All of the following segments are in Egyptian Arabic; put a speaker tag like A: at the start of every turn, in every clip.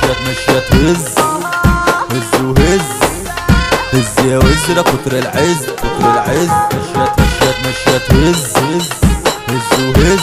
A: مشيت مشيت هز هز وهز هز يا وزرة كتر العز كتر العز مشيت مشيت مشيت هز هز هز وهز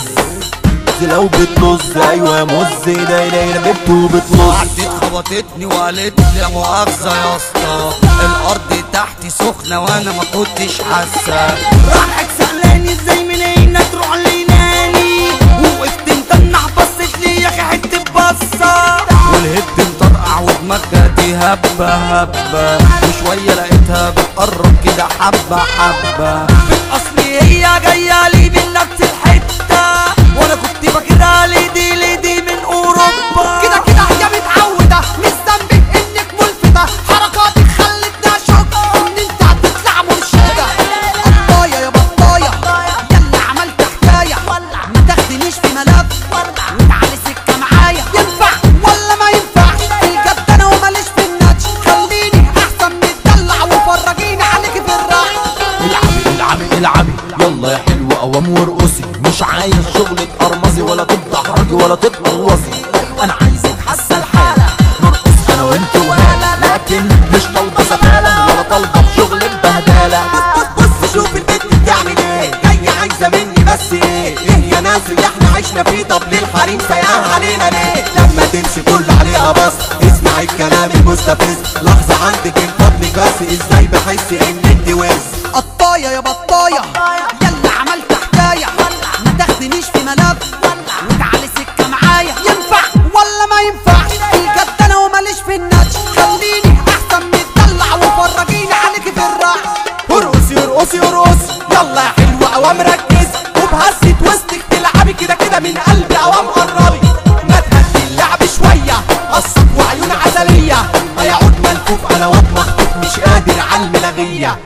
A: هز لو بتنص ايوه يا مز ايدي ايدي بنته بتنص
B: عدت خبطتني وقالت لي يا مؤاخذة يا اسطى الارض تحتي سخنة وانا ما كنتش حاسة راحت سألاني ازاي منين تروح ليناني وقفت متنع بصت لي يا اخي حتة بصة والهد مطرقع ودماغها دي هبة هبة وشوية لقيتها بتقرب كده حبة حبة في الاصل هي جاية لي من نفس الحتة وانا كنت فاكرها ليدي ليدي من اوروبا
C: كده كده هي متعودة مش ذنبك انك ملفتة حركاتك خلتني اشك ان انت هتطلع مرشدة قطاية يا بطاية يلا عملت حكاية ما تاخدنيش في ملف وتعالي سكة معايا ينفع ولا ما ينفعش الجد انا وماليش في النتش خليني احسن متدلع وفرجيني عليك في الراحة
A: العبي العبي العبي يلا يا حلوة قوام وارقصي مش عايز شغل تقرمزي ولا تتدحرجي ولا تتقوصي انا عايزك حاسة الحالة نرقص انا وانت وهالة لكن مش طالبة سفالة ولا طالبة بشغل بهدالة
B: بص شوف البنت بتعمل ايه جاية عايزة مني بس ايه ايه يا ناس اللي احنا عشنا فيه طب ليه الحريم سايقاها علينا ليه لما تمشي كل عليها بص اسمع الكلام المستفز لحظة عندك من فضلك بس ازاي بحس ان انت وز
C: قطاية يا بطاية يلا عملت حكاية ما تاخدنيش في ملف وتعالي سكة معايا ينفع ولا ما ينفعش الجد انا وماليش في النتش خليني احسن متدلع وفرجيني عليك في الراحة
B: ارقصي ارقصي ارقصي يلا يا حلوة قوام ركز وبهزة وسطك تلعبي كده كده من قلبي قوام قربي ما تهدي اللعب شوية قصك وعيون عسلية هيعود ملفوف انا مخطوف مش قادر على الملغية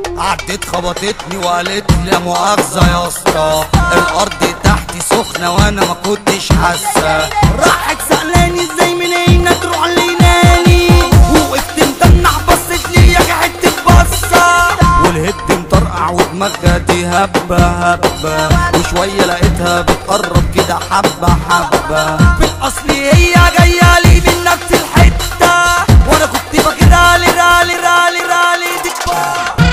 B: عدت خبطتني وقالت لي يا مؤاخذة يا اسطى الارض تحتي سخنة وانا ما كنتش حاسة راحت سألاني ازاي منين تروح ليناني وقفت متنع بصت لي يا أخي حتة بصة والهد مطرقع ودماغها دي هبة هبة وشوية لقيتها بتقرب كده حبة حبة في الأصل هي جاية لي من نفس الحتة وأنا كنت فاكرها لي رالي رالي رالي دي